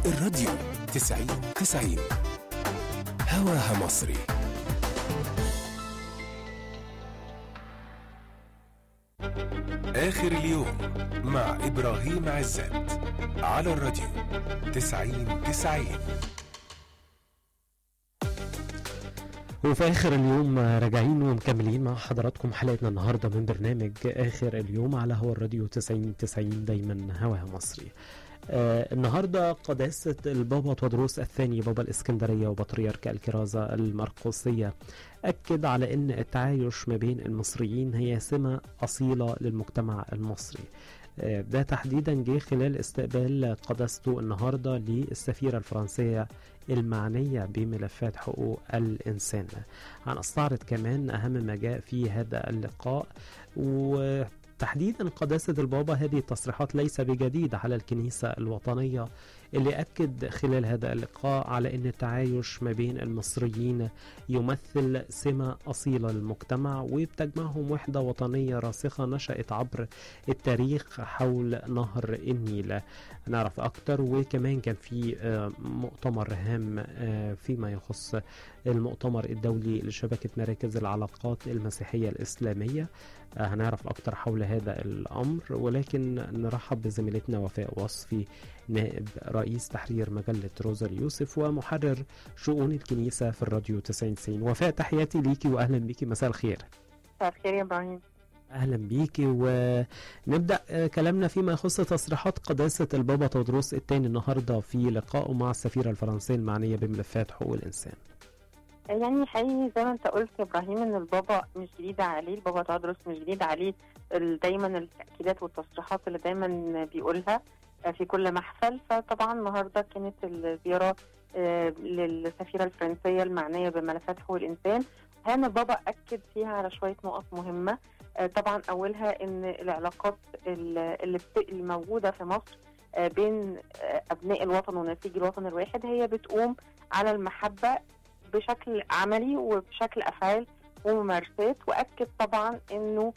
الراديو تسعين تسعين هواها مصري آخر اليوم مع إبراهيم عزت على الراديو تسعين تسعين وفي آخر اليوم راجعين ومكملين مع حضراتكم حلقتنا النهاردة من برنامج آخر اليوم على هوا الراديو 90 90 دايما هواها مصري آه النهاردة قداسة البابا تودروس الثاني بابا الإسكندرية وبطريرك الكرازة المرقسية أكد على أن التعايش ما بين المصريين هي سمة أصيلة للمجتمع المصري آه ده تحديدا جه خلال استقبال قداسته النهارده للسفيره الفرنسيه المعنيه بملفات حقوق الانسان. هنستعرض كمان اهم ما جاء في هذا اللقاء وتحديدا قداسه البابا هذه التصريحات ليس بجديد على الكنيسه الوطنيه اللي أكد خلال هذا اللقاء على أن التعايش ما بين المصريين يمثل سمة أصيلة للمجتمع وبتجمعهم وحدة وطنية راسخة نشأت عبر التاريخ حول نهر النيل نعرف أكتر وكمان كان في مؤتمر هام فيما يخص المؤتمر الدولي لشبكة مراكز العلاقات المسيحية الإسلامية هنعرف أكتر حول هذا الأمر ولكن نرحب بزميلتنا وفاء وصفي نائب رئيس تحرير مجلة روزا يوسف ومحرر شؤون الكنيسة في الراديو 90 وفاء تحياتي ليكي وأهلا بيكي مساء الخير مساء الخير يا إبراهيم اهلا بيكي ونبدا كلامنا فيما يخص تصريحات قداسه البابا تودروس الثاني النهارده في لقائه مع السفيره الفرنسيه المعنيه بملفات حقوق الانسان. يعني حقيقي زي ما انت قلت يا ابراهيم ان البابا مش جديد عليه البابا تدرس مش جديد عليه دايما التاكيدات والتصريحات اللي دايما بيقولها في كل محفل فطبعا النهارده كانت الزياره للسفيره الفرنسيه المعنيه بملفات حقوق الانسان هنا البابا اكد فيها على شويه نقط مهمه طبعا اولها ان العلاقات اللي موجوده في مصر بين ابناء الوطن ونسيج الوطن الواحد هي بتقوم على المحبه بشكل عملي وبشكل افعال وممارسات واكد طبعا انه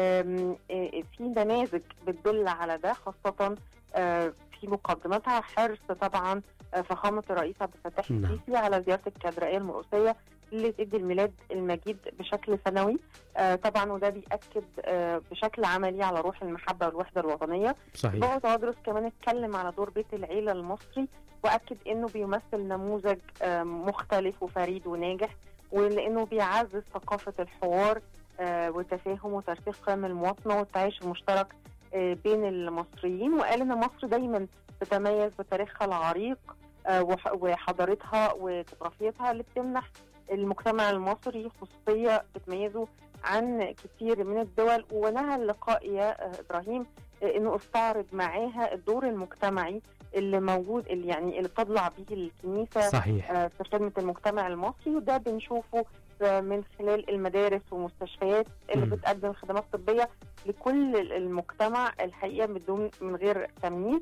في نماذج بتدل على ده خاصه في مقدمتها حرص طبعا فخامه الرئيس عبد الفتاح السيسي على زياره الكاتدرائيه المرقسيه اللي تدي الميلاد المجيد بشكل سنوي آه طبعا وده بيأكد آه بشكل عملي على روح المحبة والوحدة الوطنية صحيح بابا تدرس كمان اتكلم على دور بيت العيلة المصري وأكد إنه بيمثل نموذج آه مختلف وفريد وناجح ولأنه بيعزز ثقافة الحوار آه وتفاهم وترسيخ قيم المواطنة والتعايش المشترك آه بين المصريين وقال إن مصر دايما تتميز بتاريخها العريق آه وحضارتها وجغرافيتها اللي بتمنح المجتمع المصري خصوصية بتميزه عن كثير من الدول ونهى اللقاء يا إبراهيم إنه استعرض معاها الدور المجتمعي اللي موجود اللي يعني اللي بتضلع به الكنيسة صحيح. في خدمة المجتمع المصري وده بنشوفه من خلال المدارس والمستشفيات اللي م. بتقدم خدمات طبية لكل المجتمع الحقيقة بدون من غير تمييز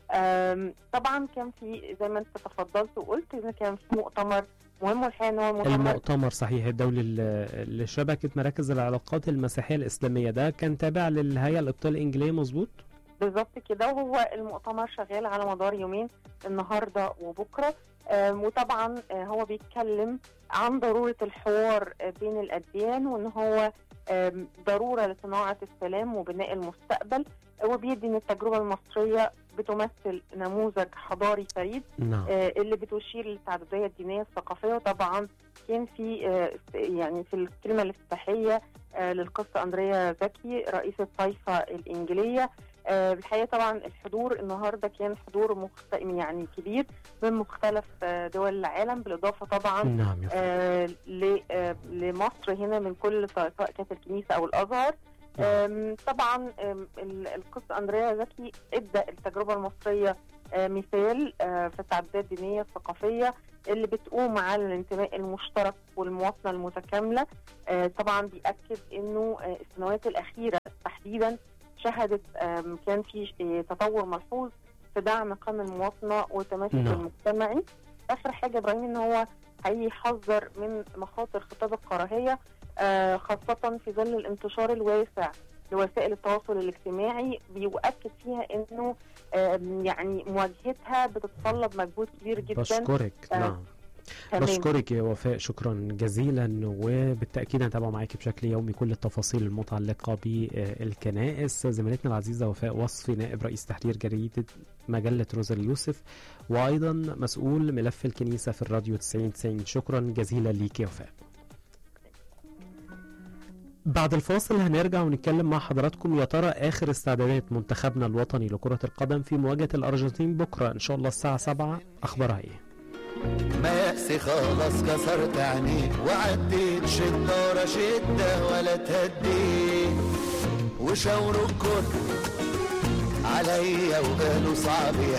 طبعا كان في زي ما انت تفضلت وقلت ان كان في مؤتمر مهم والحقيقه ان هو مؤتمر المؤتمر صحيح الدولي لشبكه مراكز العلاقات المسيحيه الاسلاميه ده كان تابع للهيئه الابطال الانجليزيه مظبوط؟ بالظبط كده وهو المؤتمر شغال على مدار يومين النهارده وبكره وطبعا هو بيتكلم عن ضروره الحوار بين الاديان وان هو ضروره لصناعه السلام وبناء المستقبل وبيدي ان التجربه المصريه بتمثل نموذج حضاري فريد نعم. آه اللي بتشير للتعدديه الدينيه الثقافيه وطبعا كان في آه يعني في الكلمه الافتتاحيه آه للقصه اندريا زكي رئيس الطائفه الانجيليه آه الحقيقه طبعا الحضور النهارده كان حضور مخت... يعني كبير من مختلف آه دول العالم بالاضافه طبعا نعم آه ل... آه لمصر هنا من كل سواء كانت الكنيسه او الازهر طبعا القصة أندريا زكي ادى التجربة المصرية مثال في التعددات الدينية الثقافية اللي بتقوم على الانتماء المشترك والمواطنة المتكاملة طبعا بيأكد انه السنوات الأخيرة تحديدا شهدت كان في تطور ملحوظ في دعم قيم المواطنة والتماسك المجتمعي آخر حاجة إبراهيم إن هو هيحذر من مخاطر خطاب الكراهية آه خاصة في ظل الانتشار الواسع لوسائل التواصل الاجتماعي بيؤكد فيها انه آم، يعني مواجهتها بتتطلب مجهود كبير جدا بشكرك آه، نعم تمام. بشكرك يا وفاء شكرا جزيلا وبالتاكيد هنتابع معاكي بشكل يومي كل التفاصيل المتعلقه بالكنائس زميلتنا العزيزه وفاء وصفي نائب رئيس تحرير جريده مجله روزا اليوسف وايضا مسؤول ملف الكنيسه في الراديو 90 90 شكرا جزيلا ليك يا وفاء بعد الفاصل هنرجع ونتكلم مع حضراتكم يا ترى اخر استعدادات منتخبنا الوطني لكره القدم في مواجهه الارجنتين بكره ان شاء الله الساعه 7 اخبارها ايه ما يأسي خلاص كسرت عينيك وعديت شدة ورا شدة ولا تهديت وشاوروا الكل عليا وقالوا صعب